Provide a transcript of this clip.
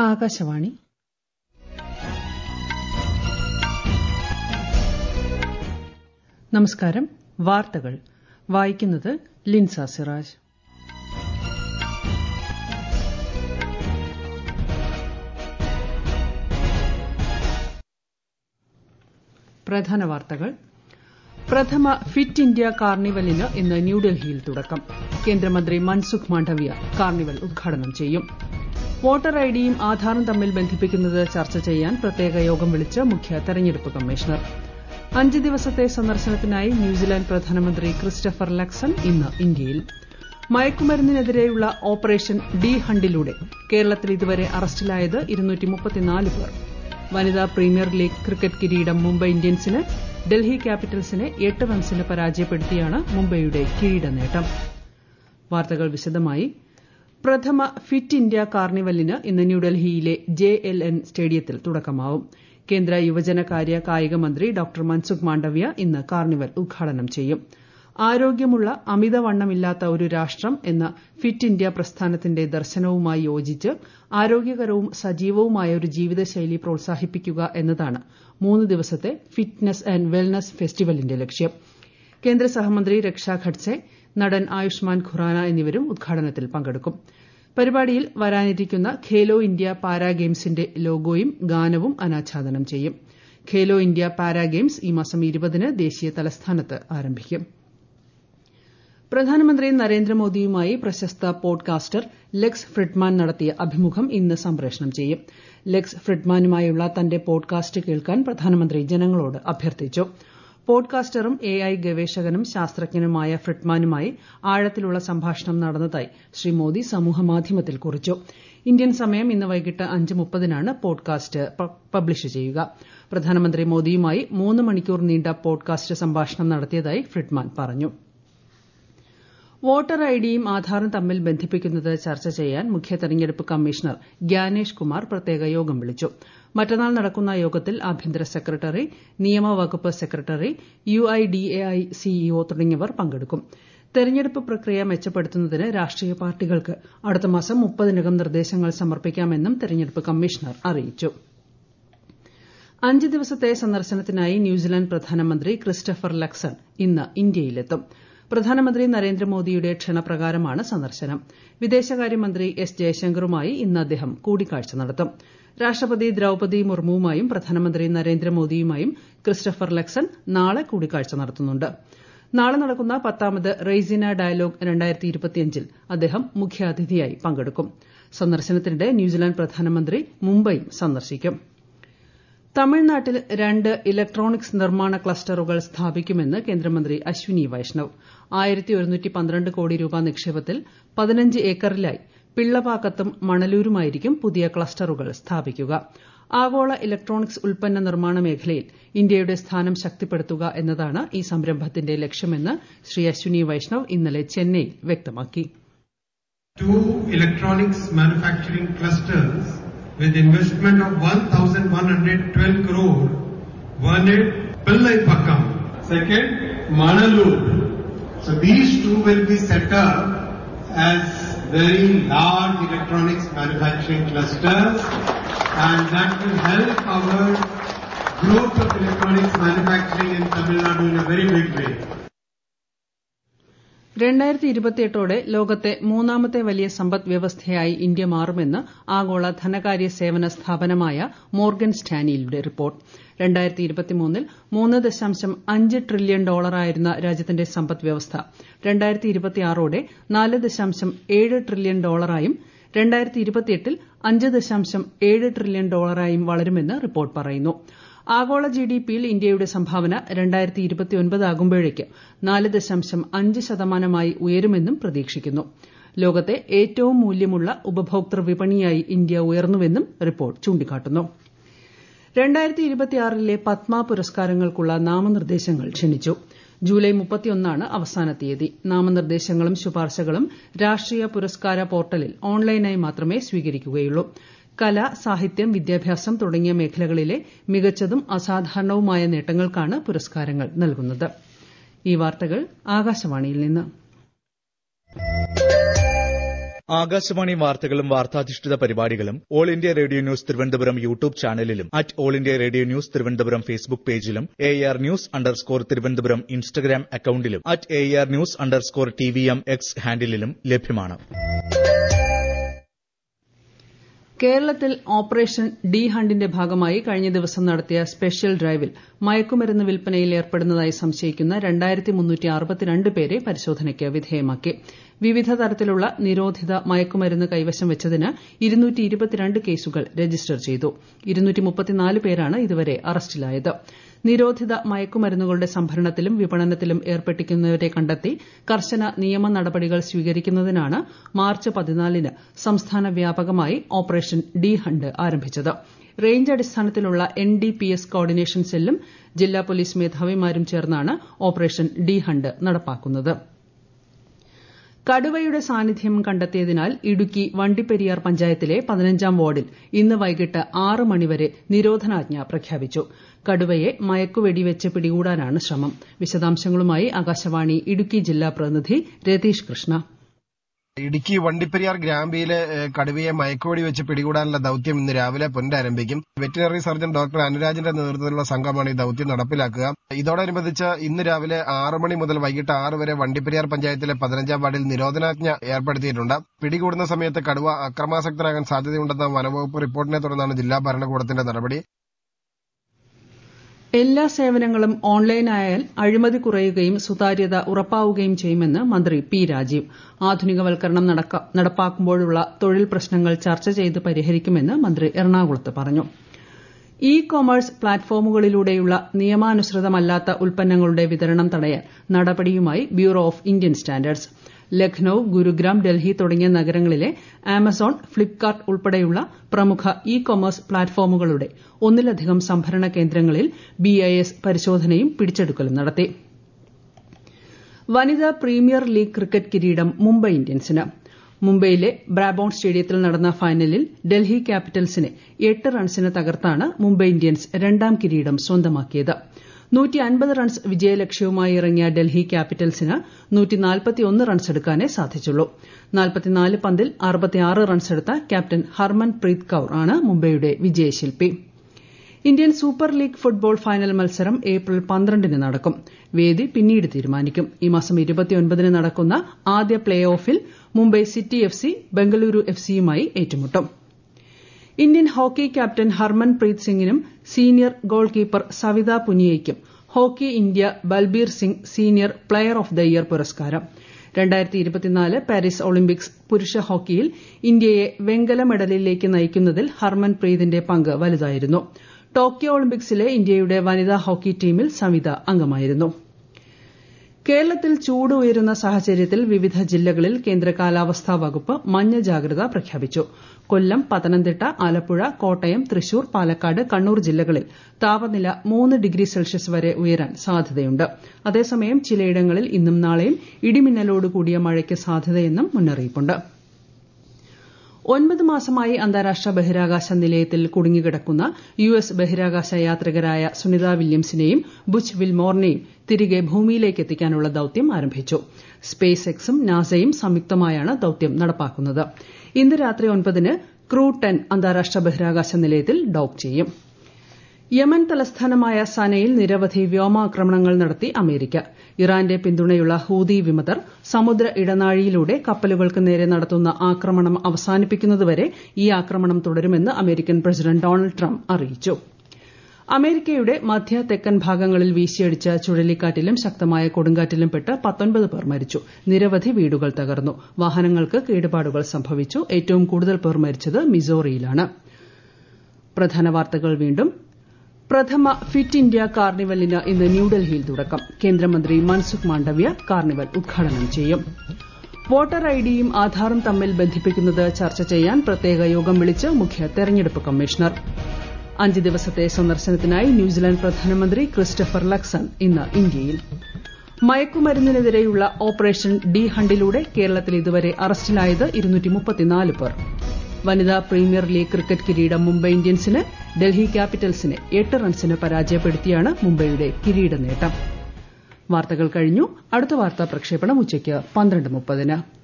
ആകാശവാണി നമസ്കാരം വാർത്തകൾ വായിക്കുന്നത് ലിൻസ സിറാജ് പ്രധാന വാർത്തകൾ പ്രഥമ ഫിറ്റ് ഇന്ത്യ കാർണിവലിന് ഇന്ന് ന്യൂഡൽഹിയിൽ തുടക്കം കേന്ദ്രമന്ത്രി മൻസുഖ് മാണ്ഡവ്യ കാർണിവൽ ഉദ്ഘാടനം ചെയ്യും വോട്ടർ ഐഡിയും ആധാറും തമ്മിൽ ബന്ധിപ്പിക്കുന്നത് ചർച്ച ചെയ്യാൻ പ്രത്യേക യോഗം വിളിച്ച് മുഖ്യ തെരഞ്ഞെടുപ്പ് കമ്മീഷണർ അഞ്ച് ദിവസത്തെ സന്ദർശനത്തിനായി ന്യൂസിലാന്റ് പ്രധാനമന്ത്രി ക്രിസ്റ്റഫർ ലക്സൺ ഇന്ന് ഇന്ത്യയിൽ മയക്കുമരുന്നിനെതിരെയുള്ള ഓപ്പറേഷൻ ഡി ഹണ്ടിലൂടെ കേരളത്തിൽ ഇതുവരെ അറസ്റ്റിലായത് പേർ വനിതാ പ്രീമിയർ ലീഗ് ക്രിക്കറ്റ് കിരീടം മുംബൈ ഇന്ത്യൻസിന് ഡൽഹി ക്യാപിറ്റൽസിനെ എട്ട് റൺസിന് പരാജയപ്പെടുത്തിയാണ് മുംബൈയുടെ കിരീട നേട്ടം വാർത്തകൾ വിശദമായി പ്രഥമ ഫിറ്റ് ഇന്ത്യ കാർണിവലിന് ഇന്ന് ന്യൂഡൽഹിയിലെ ജെ എൽ എൻ സ്റ്റേഡിയത്തിൽ തുടക്കമാവും കേന്ദ്ര യുവജനകാര്യ കായിക മന്ത്രി ഡോക്ടർ മൻസുഖ് മാണ്ഡവ്യ ഇന്ന് കാർണിവൽ ഉദ്ഘാടനം ചെയ്യും ആരോഗ്യമുള്ള അമിതവണ്ണമില്ലാത്ത ഒരു രാഷ്ട്രം എന്ന ഫിറ്റ് ഇന്ത്യ പ്രസ്ഥാനത്തിന്റെ ദർശനവുമായി യോജിച്ച് ആരോഗ്യകരവും സജീവവുമായ ഒരു ജീവിതശൈലി പ്രോത്സാഹിപ്പിക്കുക എന്നതാണ് മൂന്ന് ദിവസത്തെ ഫിറ്റ്നസ് ആന്റ് വെൽനസ് ഫെസ്റ്റിവലിന്റെ ലക്ഷ്യം കേന്ദ്ര സഹമന്ത്രി രക്ഷ ഖഡ്സെ നടൻ ആയുഷ്മാൻ ഖുറാന എന്നിവരും ഉദ്ഘാടനത്തിൽ പങ്കെടുക്കും പരിപാടിയിൽ വരാനിരിക്കുന്ന ഖേലോ ഇന്ത്യ പാരാ ഗെയിംസിന്റെ ലോഗോയും ഗാനവും അനാച്ഛാദനം ചെയ്യും ഖേലോ ഇന്ത്യ പാരാ ഗെയിംസ് ഈ മാസം ഇരുപതിന് ദേശീയ തലസ്ഥാനത്ത് ആരംഭിക്കും പ്രധാനമന്ത്രി നരേന്ദ്രമോദിയുമായി പ്രശസ്ത പോഡ്കാസ്റ്റർ ലെക്സ് ഫ്രിഡ്മാൻ നടത്തിയ അഭിമുഖം ഇന്ന് സംപ്രേഷണം ചെയ്യും ലെക്സ് ഫ്രിഡ്മാനുമായുള്ള തന്റെ പോഡ്കാസ്റ്റ് കേൾക്കാൻ പ്രധാനമന്ത്രി ജനങ്ങളോട് അഭ്യർത്ഥിച്ചു പോഡ്കാസ്റ്ററും എ ഐ ഗവേഷകനും ശാസ്ത്രജ്ഞനുമായ ഫ്രിഡ്മാനുമായി ആഴത്തിലുള്ള സംഭാഷണം നടന്നതായി ശ്രീ മോദി സമൂഹമാധ്യമത്തിൽ കുറിച്ചു ഇന്ത്യൻ സമയം ഇന്ന് വൈകിട്ട് അഞ്ച് മുപ്പതിനാണ് പോഡ്കാസ്റ്റ് പബ്ലിഷ് ചെയ്യുക പ്രധാനമന്ത്രി മോദിയുമായി മൂന്ന് മണിക്കൂർ നീണ്ട പോഡ്കാസ്റ്റ് സംഭാഷണം നടത്തിയതായി ഫ്രിഡ്മാൻ പറഞ്ഞു വോട്ടർ ഐഡിയും ആധാറും തമ്മിൽ ബന്ധിപ്പിക്കുന്നത് ചർച്ച ചെയ്യാൻ മുഖ്യ തെരഞ്ഞെടുപ്പ് കമ്മീഷണർ ഗ്യാനേഷ് കുമാർ പ്രത്യേക യോഗം വിളിച്ചു മറ്റന്നാൾ നടക്കുന്ന യോഗത്തിൽ ആഭ്യന്തര സെക്രട്ടറി നിയമവകുപ്പ് സെക്രട്ടറി യുഐഡിഎഐ സിഇഒ തുടങ്ങിയവർ പങ്കെടുക്കും തെരഞ്ഞെടുപ്പ് പ്രക്രിയ മെച്ചപ്പെടുത്തുന്നതിന് രാഷ്ട്രീയ പാർട്ടികൾക്ക് അടുത്ത മാസം മുപ്പതിനകം നിർദ്ദേശങ്ങൾ സമർപ്പിക്കാമെന്നും തെരഞ്ഞെടുപ്പ് കമ്മീഷണർ അറിയിച്ചു അഞ്ച് ദിവസത്തെ സന്ദർശനത്തിനായി ന്യൂസിലാന്റ് പ്രധാനമന്ത്രി ക്രിസ്റ്റഫർ ലക്സൺ ഇന്ന് ഇന്ത്യയിലെത്തും പ്രധാനമന്ത്രി നരേന്ദ്രമോദിയുടെ ക്ഷണപ്രകാരമാണ് സന്ദർശനം വിദേശകാര്യമന്ത്രി എസ് ജയശങ്കറുമായി ഇന്ന് അദ്ദേഹം കൂടിക്കാഴ്ച നടത്തും രാഷ്ട്രപതി ദ്രൌപതി മുർമുവുമായും പ്രധാനമന്ത്രി നരേന്ദ്രമോദിയുമായും ക്രിസ്റ്റഫർ ലക്സൺ നാളെ കൂടിക്കാഴ്ച നടത്തുന്നുണ്ട് നാളെ നടക്കുന്ന പത്താമത് റെയ്സിന ഡയലോഗ് ൽ അദ്ദേഹം മുഖ്യാതിഥിയായി പങ്കെടുക്കും സന്ദർശനത്തിനിടെ ന്യൂസിലാന്റ് പ്രധാനമന്ത്രി മുംബൈയും സന്ദർശിക്കും തമിഴ്നാട്ടിൽ രണ്ട് ഇലക്ട്രോണിക്സ് നിർമ്മാണ ക്ലസ്റ്ററുകൾ സ്ഥാപിക്കുമെന്ന് കേന്ദ്രമന്ത്രി അശ്വിനി വൈഷ്ണവ് കോടി രൂപ നിക്ഷേപത്തിൽ പതിനഞ്ച് ഏക്കറിലായി പിള്ളപാക്കത്തും മണലൂരുമായിരിക്കും പുതിയ ക്ലസ്റ്ററുകൾ സ്ഥാപിക്കുക ആഗോള ഇലക്ട്രോണിക്സ് ഉൽപ്പന്ന നിർമ്മാണ മേഖലയിൽ ഇന്ത്യയുടെ സ്ഥാനം ശക്തിപ്പെടുത്തുക എന്നതാണ് ഈ സംരംഭത്തിന്റെ ലക്ഷ്യമെന്ന് ശ്രീ അശ്വിനി വൈഷ്ണവ് ഇന്നലെ ചെന്നൈയിൽ വ്യക്തമാക്കി Two electronics manufacturing clusters with investment of 1,112 crore. One at Pillaipakam, second Manalur. So these two will be set up as very large electronics manufacturing clusters and that will help our growth of electronics manufacturing in Tamil Nadu in a very big way. രണ്ടായിരത്തി ഇരുപത്തിയെട്ടോടെ ലോകത്തെ മൂന്നാമത്തെ വലിയ സമ്പദ് വ്യവസ്ഥയായി India മാറുമെന്ന് ആഗോള ധനകാര്യ സേവന സ്ഥാപനമായ മോർഗൻ സ്റ്റാനിയുടെ റിപ്പോർട്ട് രണ്ടായിരത്തി ഇരുപത്തിമൂന്നിൽ മൂന്ന് ദശാംശം അഞ്ച് ട്രില്യൺ ഡോളറായിരുന്ന രാജ്യത്തിന്റെ സമ്പദ് വ്യവസ്ഥ രണ്ടായിരത്തി ഇരുപത്തിയാറോടെ നാല് ദശാംശം ഏഴ് ട്രില്യൺ ഡോളറായും രണ്ടായിരത്തി ഇരുപത്തിയെട്ടിൽ അഞ്ച് ദശാംശം ഏഴ് ട്രില്യൺ ഡോളറായും വളരുമെന്ന് റിപ്പോർട്ട് പറയുന്നു ആഗോള ജിഡിപിയിൽ ഇന്ത്യയുടെ സംഭാവന രണ്ടായിരത്തി ഇരുപത്തിയൊൻപതാകുമ്പോഴേക്ക് നാല് ദശാംശം അഞ്ച് ശതമാനമായി ഉയരുമെന്നും പ്രതീക്ഷിക്കുന്നു ലോകത്തെ ഏറ്റവും മൂല്യമുള്ള ഉപഭോക്തൃ വിപണിയായി ഇന്ത്യ ഉയർന്നുവെന്നും റിപ്പോർട്ട് ചൂണ്ടിക്കാട്ടുന്നു രണ്ടായിരത്തി ഇരുപത്തിയാറിലെ പത്മ പുരസ്കാരങ്ങൾക്കുള്ള നാമനിർദ്ദേശങ്ങൾ ക്ഷണിച്ചു ജൂലൈ മുപ്പത്തിയൊന്നാണ് അവസാന തീയതി നാമനിർദ്ദേശങ്ങളും ശുപാർശകളും രാഷ്ട്രീയ പുരസ്കാര പോർട്ടലിൽ ഓൺലൈനായി മാത്രമേ സ്വീകരിക്കുകയുള്ളൂ കല സാഹിത്യം വിദ്യാഭ്യാസം തുടങ്ങിയ മേഖലകളിലെ മികച്ചതും അസാധാരണവുമായ നേട്ടങ്ങൾക്കാണ് പുരസ്കാരങ്ങൾ നൽകുന്നത് ഈ വാർത്തകൾ ആകാശവാണിയിൽ നിന്ന് ആകാശവാണി വാർത്തകളും വാർത്താധിഷ്ഠിത പരിപാടികളും All India Radio News Thiruvananthapuram YouTube ചാനലിലും at All India Radio News Thiruvananthapuram Facebook പേജിലും A R news underscore Thiruvananthapuram Instagram അക്കൌണ്ടിലും at A R news underscore T V M X ഹാൻഡിലും ലഭ്യമാണ് കേരളത്തിൽ ഓപ്പറേഷൻ ഡി ഹണ്ടിന്റെ ഭാഗമായി കഴിഞ്ഞ ദിവസം നടത്തിയ സ്പെഷ്യൽ ഡ്രൈവിൽ മയക്കുമരുന്ന് വിൽപ്പനയിൽ ഏർപ്പെടുന്നതായി സംശയിക്കുന്ന പേരെ പരിശോധനയ്ക്ക് വിധേയമാക്കി വിവിധ തരത്തിലുള്ള നിരോധിത മയക്കുമരുന്ന് കൈവശം വെച്ചതിന് കേസുകൾ രജിസ്റ്റർ ചെയ്തു പേരാണ് ഇതുവരെ അറസ്റ്റിലായത് നിരോധിത മയക്കുമരുന്നുകളുടെ സംഭരണത്തിലും വിപണനത്തിലും ഏർപ്പെട്ടിരിക്കുന്നവരെ കണ്ടെത്തി കർശന നിയമ നടപടികൾ സ്വീകരിക്കുന്നതിനാണ് മാർച്ച് പതിനാലിന് സംസ്ഥാന വ്യാപകമായി ഓപ്പറേഷൻ ഡി ഹണ്ട് ആരംഭിച്ചത് റേഞ്ച് അടിസ്ഥാനത്തിലുള്ള N D P S coordination സെല്ലും ജില്ലാ പോലീസ് മേധാവിമാരും ചേർന്നാണ് ഓപ്പറേഷൻ ഡി ഹണ്ട് നടപ്പാക്കുന്നത് കടുവയുടെ സാന്നിധ്യം കണ്ടെത്തിയതിനാൽ ഇടുക്കി വണ്ടിപ്പെരിയാർ പഞ്ചായത്തിലെ പതിനഞ്ചാം വാർഡിൽ ഇന്ന് വൈകിട്ട് ആറ് മണിവരെ നിരോധനാജ്ഞ പ്രഖ്യാപിച്ചു കടുവയെ മയക്കുവെടിവെച്ച് പിടികൂടാനാണ് ശ്രമം വിശദാംശങ്ങളുമായി ആകാശവാണി ഇടുക്കി ജില്ലാ പ്രതിനിധി രതീഷ് കൃഷ്ണ ഇടുക്കി വണ്ടിപ്പെരിയാർ ഗ്രാമ്പിയിലെ കടുവയെ മയക്കുവെടി വെച്ച് പിടികൂടാനുള്ള ദൌത്യം ഇന്ന് രാവിലെ പുനരാരംഭിക്കും വെറ്റിനറി സർജൻ ഡോക്ടർ അനുരാജിന്റെ നേതൃത്വത്തിലുള്ള സംഘമാണ് ഈ ദൌത്യം നടപ്പിലാക്കുക ഇതോടനുബന്ധിച്ച് ഇന്ന് രാവിലെ ആറ് മണി മുതൽ വൈകിട്ട് ആറ് വരെ വണ്ടിപ്പെരിയാർ പഞ്ചായത്തിലെ പതിനഞ്ചാം വാർഡിൽ നിരോധനാജ്ഞ ഏർപ്പെടുത്തിയിട്ടുണ്ട് പിടികൂടുന്ന സമയത്ത് കടുവ അക്രമാസക്തനാകാൻ സാധ്യതയുണ്ടെന്ന വനവകുപ്പ് റിപ്പോർട്ടിനെ തുടർന്നാണ് ജില്ലാ ഭരണകൂടത്തിന്റെ നടപടി എല്ലാ സേവനങ്ങളും ഓൺലൈനായാൽ അഴിമതി കുറയുകയും സുതാര്യത ഉറപ്പാവുകയും ചെയ്യുമെന്ന് മന്ത്രി പി രാജീവ് ആധുനികവൽക്കരണം നടപ്പാക്കുമ്പോഴുള്ള തൊഴിൽ പ്രശ്നങ്ങൾ ചർച്ച ചെയ്ത് പരിഹരിക്കുമെന്ന് മന്ത്രി എറണാകുളത്ത് പറഞ്ഞു ഇ കൊമേഴ്സ് പ്ലാറ്റ്ഫോമുകളിലൂടെയുള്ള നിയമാനുസൃതമല്ലാത്ത ഉൽപ്പന്നങ്ങളുടെ വിതരണം തടയാൻ നടപടിയുമായി Bureau of Indian Standards Lucknow Gurugram Delhi തുടങ്ങിയ നഗരങ്ങളിലെ ആമസോൺ ഫ്ലിപ്കാർട്ട് ഉൾപ്പെടെയുള്ള പ്രമുഖ ഇ കൊമേഴ്സ് പ്ലാറ്റ്ഫോമുകളുടെ ഒന്നിലധികം സംഭരണ കേന്ദ്രങ്ങളിൽ ബിഐഎസ് പരിശോധനയും പിടിച്ചെടുക്കലും നടത്തി വനിതാ പ്രീമിയർ ലീഗ് ക്രിക്കറ്റ് കിരീടം മുംബൈ ഇന്ത്യൻസിന് മുംബൈയിലെ ബ്രാബോൺ സ്റ്റേഡിയത്തിൽ നടന്ന ഫൈനലിൽ ഡൽഹി ക്യാപിറ്റൽസിനെ എട്ട് റൺസിന് തകർത്താണ് മുംബൈ ഇന്ത്യൻസ് രണ്ടാം കിരീടം സ്വന്തമാക്കിയത് റൺസ് വിജയലക്ഷ്യവുമായി ഇറങ്ങിയ ഡൽഹി ക്യാപിറ്റൽസിന് റൺസെടുക്കാനേ സാധിച്ചുള്ളൂ പന്തിൽ റൺസെടുത്ത ക്യാപ്റ്റൻ ഹർമൻ പ്രീത് കൌർ ആണ് മുംബൈയുടെ വിജയശില്പി Indian Super League football final മത്സരം ഏപ്രിൽ പന്ത്രണ്ടിന് നടക്കും വേദി പിന്നീട് തീരുമാനിക്കും ഈ മാസം ഇരുപത്തിയൊൻപതിന് നടക്കുന്ന ആദ്യ പ്ലേ ഓഫിൽ Mumbai city F C Bengaluru F സിയുമായി ഏറ്റുമുട്ടും Indian hockey captain Harmanpreet സിംഗിനും സീനിയർ ഗോൾ കീപ്പർ സവിത പുനിയയ്ക്കും hockey India Balbir Singh senior player of the year പുരസ്കാരം പാരീസ് ഒളിമ്പിക്സ് പുരുഷ ഹോക്കിയിൽ ഇന്ത്യയെ വെങ്കല മെഡലിലേക്ക് നയിക്കുന്നതിൽ ഹർമൻ പ്രീതിന്റെ പങ്ക് വലുതായിരുന്നു ടോക്കിയോ ഒളിമ്പിക്സിലെ ഇന്ത്യയുടെ വനിതാ ഹോക്കി ടീമിൽ സവിത അംഗമായിരുന്നു കേരളത്തിൽ ചൂട് ഉയരുന്ന സാഹചര്യത്തിൽ വിവിധ ജില്ലകളിൽ കേന്ദ്ര കാലാവസ്ഥാ വകുപ്പ് മഞ്ഞ ജാഗ്രത പ്രഖ്യാപിച്ചു കൊല്ലം പത്തനംതിട്ട ആലപ്പുഴ കോട്ടയം തൃശൂർ പാലക്കാട് കണ്ണൂർ ജില്ലകളിൽ താപനില മൂന്ന് ഡിഗ്രി സെൽഷ്യസ് വരെ ഉയരാൻ സാധ്യതയുണ്ട് അതേസമയം ചിലയിടങ്ങളിൽ ഇന്നും നാളെയും ഇടിമിന്നലോട് കൂടിയ മഴയ്ക്ക് സാധ്യതയെന്നും മുന്നറിയിപ്പുണ്ട് ഒൻപത് മാസമായി അന്താരാഷ്ട്ര ബഹിരാകാശ നിലയത്തിൽ കുടുങ്ങിക്കിടക്കുന്ന യു എസ് ബഹിരാകാശ യാത്രികരായ സുനിത വില്യംസിനെയും ബുച്ച് വിൽമോറിനെയും തിരികെ ഭൂമിയിലേക്ക് എത്തിക്കാനുള്ള ദൌത്യം ആരംഭിച്ചു സ്പേസ് എക്സും നാസയും സംയുക്തമായാണ് ദൌത്യം നടപ്പാക്കുന്നത് ഇന്ന് രാത്രി ഒൻപതിന് ക്രൂ ടെൻ അന്താരാഷ്ട്ര ബഹിരാകാശ നിലയത്തിൽ ഡോക്ക് ചെയ്യും യമൻ തലസ്ഥാനമായ സനയിൽ നിരവധി വ്യോമാക്രമണങ്ങൾ നടത്തി അമേരിക്ക ഇറാന്റെ പിന്തുണയുള്ള ഹൂതി വിമതർ സമുദ്ര ഇടനാഴിയിലൂടെ കപ്പലുകൾക്ക് നേരെ നടത്തുന്ന ആക്രമണം അവസാനിപ്പിക്കുന്നതുവരെ ഈ ആക്രമണം തുടരുമെന്ന് അമേരിക്കൻ പ്രസിഡന്റ് ഡൊണാൾഡ് ട്രംപ് അറിയിച്ചു അമേരിക്കയുടെ മധ്യ തെക്കൻ ഭാഗങ്ങളിൽ വീശിയടിച്ച ചുഴലിക്കാറ്റിലും ശക്തമായ കൊടുങ്കാറ്റിലും പെട്ട് പത്തൊൻപത് പേർ മരിച്ചു നിരവധി വീടുകൾ തകർന്നു വാഹനങ്ങൾക്ക് കേടുപാടുകൾ സംഭവിച്ചു ഏറ്റവും കൂടുതൽ പേർ മരിച്ചത് മിസോറിയിലാണ് പ്രധാന വാർത്തകൾ വീണ്ടും പ്രഥമ ഫിറ്റ് ഇന്ത്യ കാർണിവലിന് ഇന്ന് ന്യൂഡൽഹിയിൽ തുടക്കം കേന്ദ്രമന്ത്രി മൻസുഖ് മാണ്ഡവ്യ കാർണിവൽ ഉദ്ഘാടനം ചെയ്യും വോട്ടർ ഐഡിയും ആധാറും തമ്മിൽ ബന്ധിപ്പിക്കുന്നത് ചർച്ച ചെയ്യാൻ പ്രത്യേക യോഗം വിളിച്ച് മുഖ്യ തെരഞ്ഞെടുപ്പ് കമ്മീഷണർ അഞ്ച് ദിവസത്തെ സന്ദർശനത്തിനായി ന്യൂസിലാന്റ് പ്രധാനമന്ത്രി ക്രിസ്റ്റഫർ ലക്സൺ ഇന്ന് ഇന്ത്യയിൽ മയക്കുമരുന്നിനെതിരെയുള്ള ഓപ്പറേഷൻ ഡി ഹണ്ടിലൂടെ കേരളത്തിൽ ഇതുവരെ അറസ്റ്റിലായത് പേർ വനിതാ പ്രീമിയർ ലീഗ് ക്രിക്കറ്റ് കിരീടം മുംബൈ ഇന്ത്യൻസിന് ഡൽഹി ക്യാപിറ്റൽസിനെ എട്ട് റൺസിന് പരാജയപ്പെടുത്തിയാണ് മുംബൈയുടെ കിരീട നേട്ടം വാർത്തകൾ കഴിഞ്ഞു അടുത്ത വാർത്താ പ്രക്ഷേപണം ഉച്ചയ്ക്ക് പന്ത്രണ്ട് മുപ്പതിന്